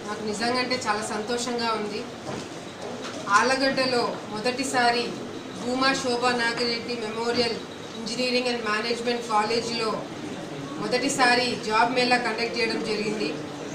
నాకు నిజంగా అంటే చాలా సంతోషంగా ఉంది ఆలగడ్డలో మొదటిసారి Bhuma Shobha Nagireddy memorial engineering and management కాలేజీలో మొదటిసారి జాబ్ మేళా కండక్ట్ చేయడం జరిగింది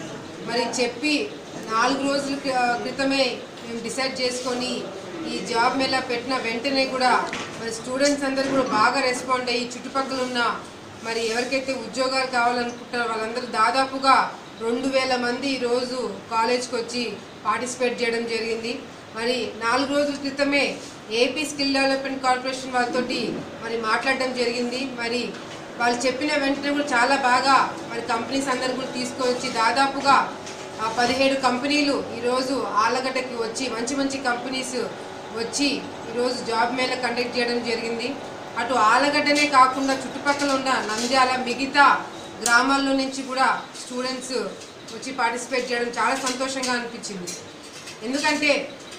మరి చెప్పి నాలుగు రోజుల క్రి- క్రితమే మేము డిసైడ్ చేసుకొని ఈ జాబ్ మేళా పెట్టిన వెంటనే కూడా మరి స్టూడెంట్స్ అందరూ కూడా బాగా రెస్పాండ్ అయ్యి చుట్టుపక్కల ఉన్న మరి ఎవరికైతే ఉద్యోగాలు కావాలనుకుంటారో వాళ్ళందరూ దాదాపుగా రెండు వేల మంది ఈరోజు కాలేజ్కి వచ్చి పార్టిసిపేట్ చేయడం జరిగింది మరి నాలుగు రోజుల క్రితమే ఏపీ స్కిల్ డెవలప్మెంట్ కార్పొరేషన్ వాళ్ళతోటి మరి మాట్లాడడం జరిగింది మరి వాళ్ళు చెప్పిన వెంటనే కూడా చాలా బాగా మరి కంపెనీస్ అందరు కూడా తీసుకొచ్చి దాదాపుగా ఆ పదిహేడు కంపెనీలు ఈరోజు ఆలగడ్డకి వచ్చి మంచి మంచి కంపెనీస్ వచ్చి ఈరోజు జాబ్ మేళ కండక్ట్ చేయడం జరిగింది అటు ఆలగడ్డనే కాకుండా చుట్టుపక్కల ఉన్న నంద్యాల మిగతా గ్రామాల్లో నుంచి కూడా స్టూడెంట్స్ వచ్చి పార్టిసిపేట్ చేయడం చాలా సంతోషంగా అనిపించింది ఎందుకంటే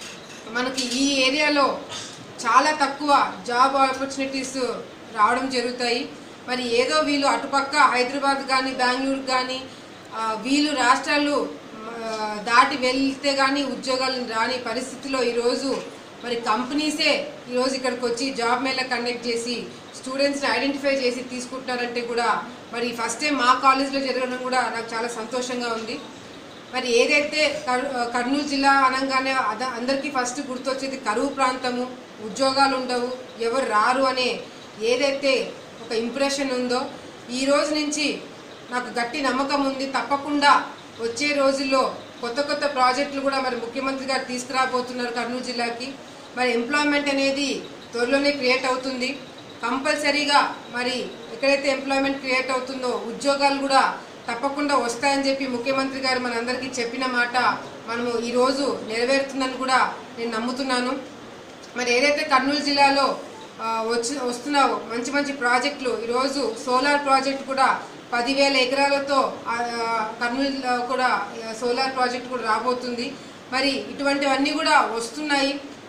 మనకి ఈ ఏరియాలో చాలా తక్కువ జాబ్ ఆపర్చునిటీస్ రావడం జరుగుతాయి మరి ఏదో వీళ్ళు అటుపక్క హైదరాబాద్ కానీ బెంగళూరు కానీ వీళ్ళు రాష్ట్రాలు ఆ, దాటి వెళ్తే కానీ ఉద్యోగాలు రాని పరిస్థితిలో ఈరోజు మరి కంపెనీసే ఈరోజు ఇక్కడికి వచ్చి జాబ్ మేళ కండక్ట్ చేసి స్టూడెంట్స్ని ఐడెంటిఫై చేసి తీసుకుంటున్నారంటే కూడా మరి ఫస్ట్ టైం మా కాలేజ్లో జరగడం కూడా నాకు చాలా సంతోషంగా ఉంది మరి ఏదైతే కర్- కర్నూలు జిల్లా అనగానే అద అందరికీ ఫస్ట్ గుర్తొచ్చేది కరువు ప్రాంతము ఉద్యోగాలు ఉండవు ఎవరు రారు అనే ఏదైతే ఒక ఇంప్రెషన్ ఉందో ఈ రోజు నుంచి నాకు గట్టి నమ్మకం ఉంది తప్పకుండా వచ్చే రోజుల్లో కొత్త కొత్త ప్రాజెక్టులు కూడా మరి ముఖ్యమంత్రి గారు తీసుకురాబోతున్నారు కర్నూలు జిల్లాకి మరి ఎంప్లాయ్మెంట్ అనేది త్వరలోనే క్రియేట్ అవుతుంది కంపల్సరీగా మరి ఎక్కడైతే ఎంప్లాయ్మెంట్ క్రియేట్ అవుతుందో ఉద్యోగాలు కూడా తప్పకుండా వస్తాయని చెప్పి ముఖ్యమంత్రి గారు మనందరికీ చెప్పిన మాట మనము ఈరోజు నెరవేరుతుందని కూడా నేను నమ్ముతున్నాను మరి ఏదైతే కర్నూలు జిల్లాలో ఆ, వచ్చి వస్తున్నావో మంచి మంచి ప్రాజెక్టులు ఈరోజు సోలార్ ప్రాజెక్ట్ కూడా పదివేల ఎకరాలతో ఆ, ఆ, కర్నూలులో కూడా ఆ, సోలార్ ప్రాజెక్ట్ కూడా రాబోతుంది మరి ఇటువంటివన్నీ కూడా వస్తున్నాయి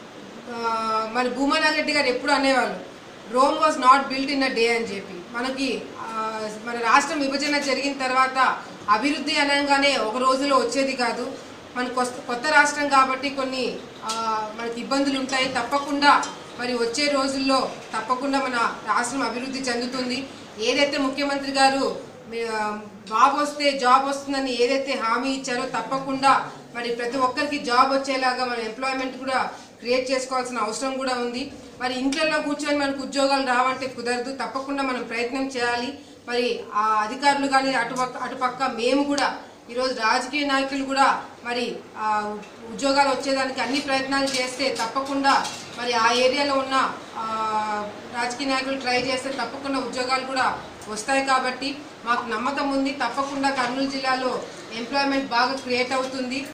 ఆ, మరి భూమనాథ్ రెడ్డి గారు ఎప్పుడు అనేవాళ్ళు Rome was not built in a day అని చెప్పి మనకి ఆ, మన రాష్ట్రం విభజన జరిగిన తర్వాత అభివృద్ధి అనగానే ఒక రోజులో వచ్చేది కాదు మనకు కొత్త- కొత్త రాష్ట్రం కాబట్టి కొన్ని ఆ, మనకి ఇబ్బందులు ఉంటాయి తప్పకుండా మరి వచ్చే రోజుల్లో తప్పకుండా మన రాష్ట్రం అభివృద్ధి చెందుతుంది ఏదైతే ముఖ్యమంత్రి గారు మీ- ఆ, బాబు వస్తే జాబ్ వస్తుందని ఏదైతే హామీ ఇచ్చారో తప్పకుండా మరి ప్రతి ఒక్కరికి జాబ్ వచ్చేలాగా మన ఎంప్లాయ్మెంట్ కూడా క్రియేట్ చేసుకోవాల్సిన అవసరం కూడా ఉంది మరి ఇంట్లో కూర్చొని మనకు ఉద్యోగాలు రావంటే కుదరదు తప్పకుండా మనం ప్రయత్నం చేయాలి మరి ఆ అధికారులు కానీ అటుపక్క అటుపక్క మేము కూడా ఈరోజు రాజకీయ నాయకులు కూడా మరి ఆ ఉద్యోగాలు వచ్చేదానికి అన్ని ప్రయత్నాలు చేస్తే తప్పకుండా మరి ఆ ఏరియాలో ఉన్న ఆ, రాజకీయ నాయకులు ట్రై చేస్తే తప్పకుండా ఉద్యోగాలు కూడా వస్తాయి కాబట్టి మాకు నమ్మకం ఉంది తప్పకుండా కర్నూలు జిల్లాలో ఎంప్లాయ్మెంట్ బాగా క్రియేట్ అవుతుంది